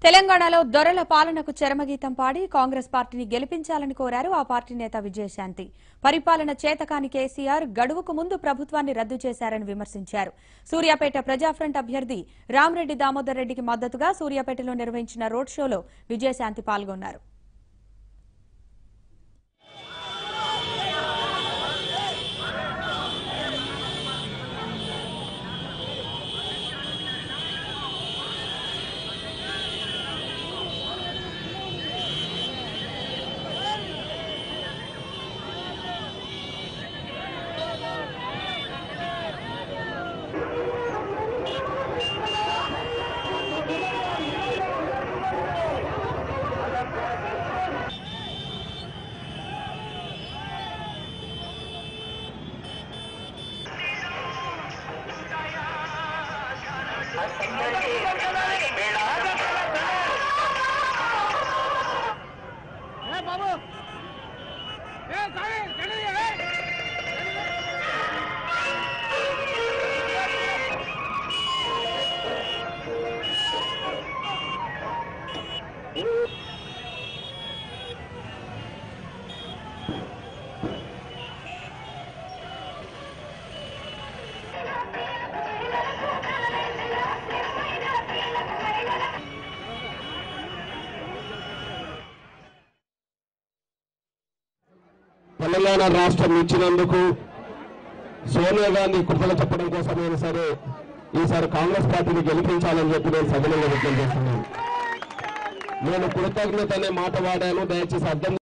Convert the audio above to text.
తెలంగాణలో దొరల పాలనకు చరమగీతం పాడి కాంగ్రెస్ పార్టీని గెలిపించాలని కోరారు ఆ పార్టీ నేత విజయశాంతి పరిపాలన చేతకాని కేసీఆర్ గడువుకు ముందు ప్రభుత్వాన్ని రద్దు చేశారని విమర్శించారు సూర్యాపేట ప్రజాఫ్రంట్ అభ్యర్థి రామరెడ్డి దామోదర్ రెడ్డికి మద్దతుగా సూర్యాపేటలో నిర్వహించిన రోడ్ షోలో విజయశాంతి పాల్గొన్నారు ఏ బాబు ఏ సాయి గణి ఏ తెలంగాణ రాష్ట్రం ఇచ్చినందుకు సోనియా గాంధీ కృతజ్ఞత చెప్పడం కోసమైనా సరే ఈసారి కాంగ్రెస్ పార్టీని గెలిపించాలని చెప్పి నేను సభలో వ్యక్తం చేస్తున్నాను నేను కృతజ్ఞత అనే మాట వాడాను దయచేసి అర్థం